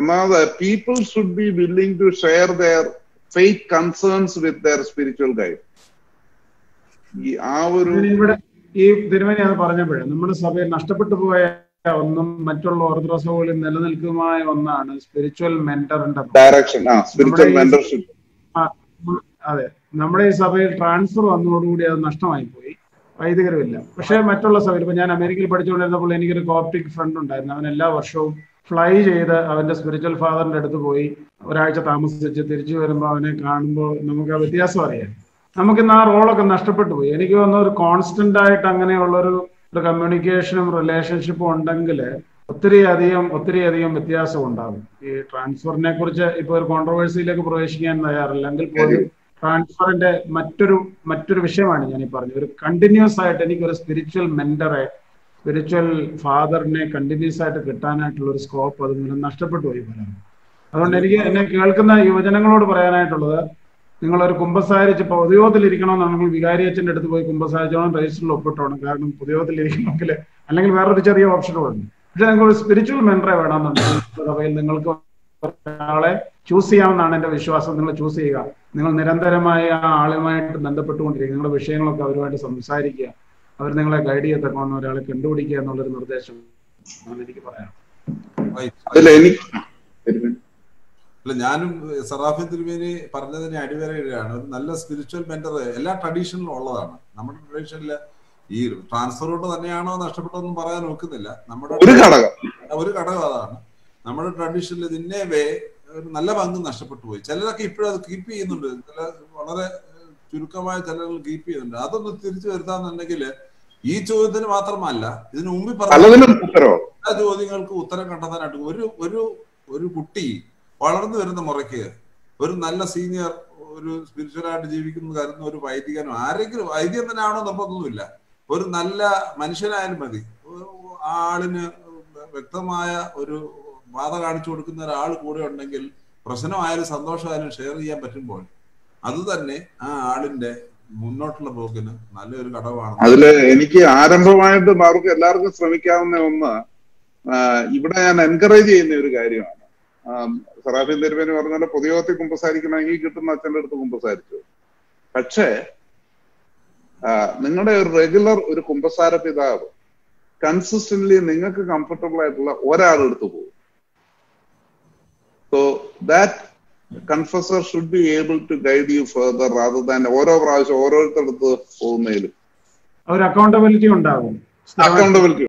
ഒന്നാമത് people should be willing to share their faith concerns with their spiritual guide ഈ ആ ഒരു ഞാൻ ഇവിടെ ഈ തിരുമേനി അത് പറഞ്ഞപ്പോഴേ നമ്മുടെ സഭയിൽ നഷ്ടപ്പെട്ടു പോയ ഒന്നും മറ്റുള്ള ഓർത്തഡോക്സ് സഭകളിൽ നിലനിൽക്കുന്നതുമായ ഒന്നാണ് സ്പിരിച്വൽ മെന്ററിന്റെ ഡയറക്ഷൻ ആ സ്പിരിച്വൽ നമ്മുടെ ഈ- മെന്റർഷിപ്പ് ആ, ഉം, അതെ നമ്മുടെ ഈ സഭയിൽ ട്രാൻസ്ഫർ വന്നതോടുകൂടി അത് നഷ്ടമായി പോയി വൈദികരുമില്ല പക്ഷേ മറ്റുള്ള സഭയിൽ ഇപ്പൊ ഞാൻ അമേരിക്കയിൽ പഠിച്ചുകൊണ്ടിരുന്നപ്പോൾ എനിക്കൊരു കോപ്റ്റിക് ഫ്രണ്ട് ഉണ്ടായിരുന്നു അവൻ എല്ലാ വർഷവും ഫ്ലൈ ചെയ്ത് അവന്റെ സ്പിരിച്വൽ ഫാദറിന്റെ അടുത്ത് പോയി ഒരാഴ്ച താമസിച്ച് തിരിച്ചു വരുമ്പോൾ അവനെ കാണുമ്പോൾ നമുക്ക് ആ വ്യത്യാസം അറിയാം നമുക്കിന്ന് ആ റോളൊക്കെ നഷ്ടപ്പെട്ടു പോയി എനിക്ക് തോന്നുന്നു ഒരു കോൺസ്റ്റന്റ് ആയിട്ട് അങ്ങനെയുള്ള ഒരു ഒരു കമ്മ്യൂണിക്കേഷനും റിലേഷൻഷിപ്പും ഉണ്ടെങ്കിൽ ഒത്തിരി അധികം ഒത്തിരി അധികം വ്യത്യാസം ഉണ്ടാകും ഈ ട്രാൻസ്ഫറിനെ കുറിച്ച് ഇപ്പൊ ഒരു കോൺട്രവേഴ്സിയിലേക്ക് പ്രവേശിക്കാൻ തയ്യാറില്ല എങ്കിൽ പോലും ട്രാൻസ്ഫറിന്റെ മറ്റൊരു മറ്റൊരു വിഷയമാണ് ഞാൻ ഈ പറഞ്ഞത് ഒരു കണ്ടിന്യൂസ് ആയിട്ട് എനിക്ക് ഒരു സ്പിരിച്വൽ മെന്ററെ സ്പിരിച്വൽ ഫാദറിനെ കണ്ടിന്യൂസ് ആയിട്ട് കിട്ടാനായിട്ടുള്ള ഒരു സ്കോപ്പ് അത് മൂലം നഷ്ടപ്പെട്ടു പോയി പലരും അതുകൊണ്ട് എനിക്ക് എന്നെ കേൾക്കുന്ന യുവജനങ്ങളോട് പറയാനായിട്ടുള്ളത് നിങ്ങൾ ഒരു കുമ്പസാരിച്ച് ഇപ്പൊ പൊതുയോഗത്തിൽ ഇരിക്കണമെന്നുണ്ടെങ്കിൽ വികാരി അച്ഛൻ്റെ അടുത്ത് പോയി കുമ്പസാരിച്ചോണം രജിസ്റ്ററിൽ ഒപ്പിട്ടോണം കാരണം പൊതുയോഗത്തിൽ ഇരിക്കണമെങ്കിൽ അല്ലെങ്കിൽ വേറൊരു ചെറിയ ഓപ്ഷനുകളുണ്ട് പക്ഷെ നിങ്ങൾക്ക് ഒരു സ്പിരിച്വൽ മെന്ററെ വേണമെന്നുണ്ടെങ്കിൽ സഭയിൽ നിങ്ങൾക്ക് ഒരാളെ ചൂസ് ചെയ്യാമെന്നാണ് എന്റെ വിശ്വാസം നിങ്ങൾ ചൂസ് ചെയ്യുക നിങ്ങൾ നിരന്തരമായി ആ ആളുമായിട്ട് ബന്ധപ്പെട്ടുകൊണ്ടിരിക്കുക നിങ്ങളുടെ വിഷയങ്ങളൊക്കെ അവരുമായിട്ട് സംസാരിക്കുക അവർ നിങ്ങളെ ഗൈഡ് ചെയ്യത്തക്കോണം ഒരാളെ കണ്ടുപിടിക്കുക എന്നുള്ളൊരു നിർദ്ദേശം ആണ് എനിക്ക് പറയാം അതിൽ എനിക്ക് അല്ല ഞാനും സറാഫി തിരുമേനി പറഞ്ഞതിനെ അടിവരയിടുകയാണ് ഒരു നല്ല സ്പിരിച്വൽ മെന്റർ എല്ലാ ട്രഡീഷനിലും ഉള്ളതാണ് നമ്മുടെ ട്രഡീഷനിൽ ഈ ട്രാൻസ്ഫർ കൊണ്ട് തന്നെയാണോ നഷ്ടപ്പെട്ടതെന്നും പറയാൻ നോക്കുന്നില്ല നമ്മുടെ ഒരു ഘടകം ഒരു ഘടകം അതാണ് നമ്മുടെ ട്രഡീഷനിൽ ഇതിനെ വേ ഒരു നല്ല പങ്ക് നഷ്ടപ്പെട്ടു പോയി ചിലരൊക്കെ ഇപ്പോഴും അത് കീപ്പ് ചെയ്യുന്നുണ്ട് ചില വളരെ ഏഹ്, ചുരുക്കമായ ചിലർ കീപ്പ് ചെയ്യുന്നുണ്ട് അതൊന്ന് തിരിച്ചു വരുത്താന്നുണ്ടെങ്കിൽ ഈ ചോദ്യത്തിന് മാത്രമല്ല ഇതിനു മുമ്പിൽ പറഞ്ഞ പലതിനും ഉത്തരവാണ് എല്ലാ ചോദ്യങ്ങൾക്ക് ഉത്തരം കണ്ടെത്താനായിട്ട് ഒരു ഒരു ഒരു കുട്ടി വളർന്നു വരുന്ന മുറയ്ക്ക് ഒരു നല്ല സീനിയർ ഒരു സ്പിരിച്വലായിട്ട് ജീവിക്കുന്ന കരുതുന്ന ഒരു വൈദികനോ ആരെങ്കിലും വൈദ്യം തന്നെ ആണോ നിർബന്ധമൊന്നുമില്ല ഒരു നല്ല മനുഷ്യനായാലും മതി ഒരു ആ ആളിന് വ്യക്തമായ ഒരു ബാധ കാണിച്ചു കൊടുക്കുന്ന ഒരാൾ കൂടെ ഉണ്ടെങ്കിൽ പ്രശ്നമായാലും സന്തോഷമായാലും ഷെയർ ചെയ്യാൻ പറ്റുമ്പോൾ അത് തന്നെ ആ ആളിന്റെ മുന്നോട്ടുള്ള പോക്കിന് നല്ലൊരു ഘടകമാണ് അതില് എനിക്ക് ആരംഭമായിട്ട് അവർക്ക് എല്ലാവർക്കും ശ്രമിക്കാവുന്ന ഒന്ന് ആ, ഇവിടെ ഞാൻ എൻകറേജ് ചെയ്യുന്ന ഒരു കാര്യമാണ് സറാഫിൻ തിരുമേനി പറഞ്ഞ പോലെ പൊതുയോഗത്തിൽ കുമ്പസാരിക്കണമെങ്കിൽ കിട്ടുന്ന അച്ഛൻ്റെ അടുത്ത് കുമ്പസാരിച്ചു പക്ഷേ ആ, നിങ്ങളുടെ ഒരു റെഗുലർ ഒരു കുമ്പസാര പിതാവ് കൺസിസ്റ്റന്റ്ലി നിങ്ങൾക്ക് കംഫർട്ടബിൾ ആയിട്ടുള്ള ഒരാളെടുത്ത് പോകും so that confessor should be able to guide you further rather than ഓരോ പ്രാവശ്യം ഓരോരുത്തരടുത്ത് പോകുന്നതിലും ഒരു അക്കൗണ്ടബിലിറ്റി ഉണ്ടാകും സ്ഥിരമായിട്ട് അക്കൗണ്ടബിലിറ്റി